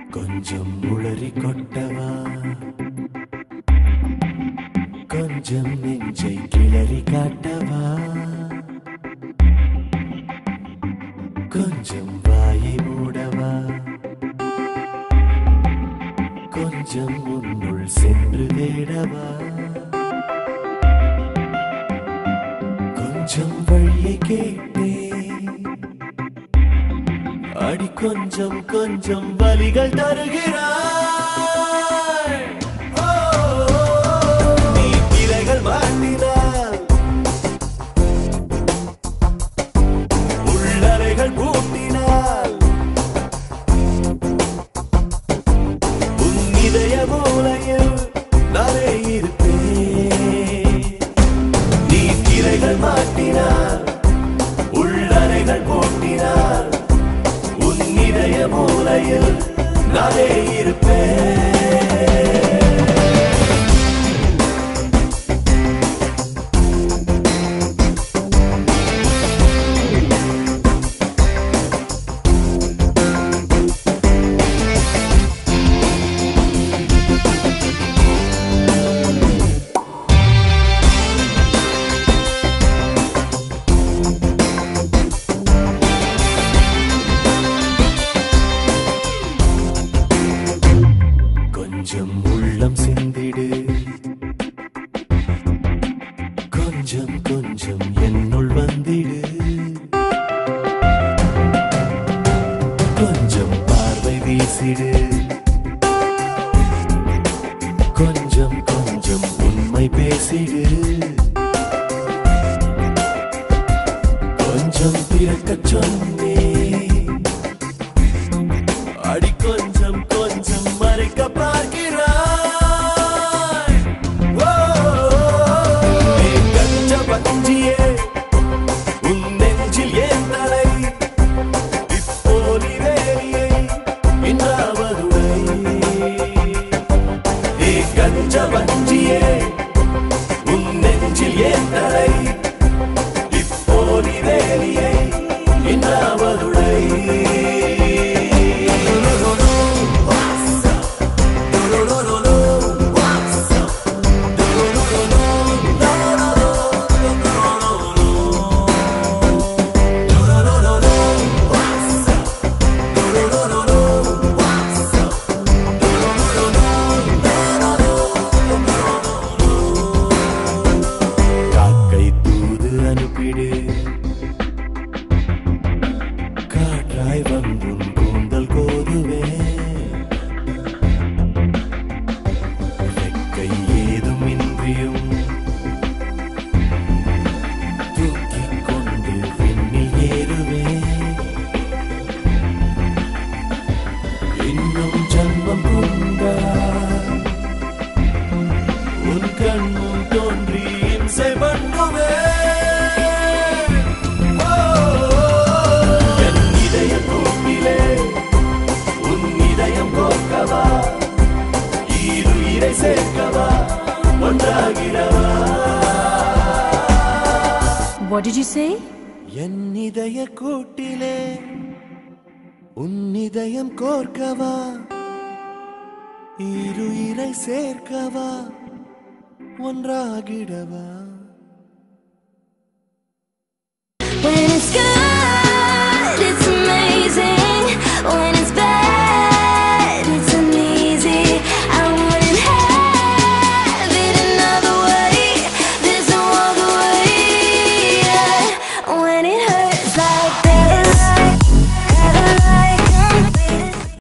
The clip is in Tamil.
கொஞ்சம் உளறி கொட்டவா கொஞ்சம் நெஞ்சை கிளறி காட்டவா கொஞ்சம் வாயை மூடவா கொஞ்சம் உன்னுள் சென்று தேடவா கொஞ்சம் வழியை கேட்டேன் அடி கொஞ்சம் கொஞ்சம் வலிகள் தருகிறாய் ஓ, நீ திரைகள் மாட்டினாய் உள்ளறைகள் பூட்டினாள் உன் இதய மூலையில் நானே இருப்பேன் நீ திரைகள் மாட்டினார் உள்ளறைகள் பூட்டினார் உன் இதய மூலையில் நானே இருப்பேன் கொஞ்சம் உள்ளம் சிந்திடு கொஞ்சம் கொஞ்சம் என்னுள் வந்திடு கொஞ்சம் பார்வை வீசிடு கொஞ்சம் கொஞ்சம் உண்மை பேசிடு கொஞ்சம் பிறக்கச் சொன்னேன் அடி கொஞ்சம் கொஞ்சம் மறைக்க பார்க்கிறாய் ஓ, நீ கஞ்ச பஞ்சியே உன் நெஞ்சில் ஏன் தலை இப்போலி வேலியை இன்றாவதுடை நீ கஞ்ச பஞ்சியே உன் நெஞ்சில் ஏன் தலை இப்போலி வேலியை இன்றாவதுடை காக்கை தூது அனுப்பிடு காற்றாய் வந்தும் கூந்தல் கோதுவே ரெக்கை ஏதும் இன்றியும் தூக்கிக் கொண்டு விண்ணில் ஏறுவே இன்னும் ஜன்மம் கொண்டா உன் கண்முன் தோன்றி இம்சை பண்ணுவே ஓ, என் இதய கூட்டிலே உன் இதயம் கோக்கவா இரு இறை சேர்க்கவா ஒன்றாகிடவா What did you say? என் இதய கூட்டிலே உன் இதயம் கோர்க்கவா இரு இறை சேர்க்கவா ஒன்றாகிடவா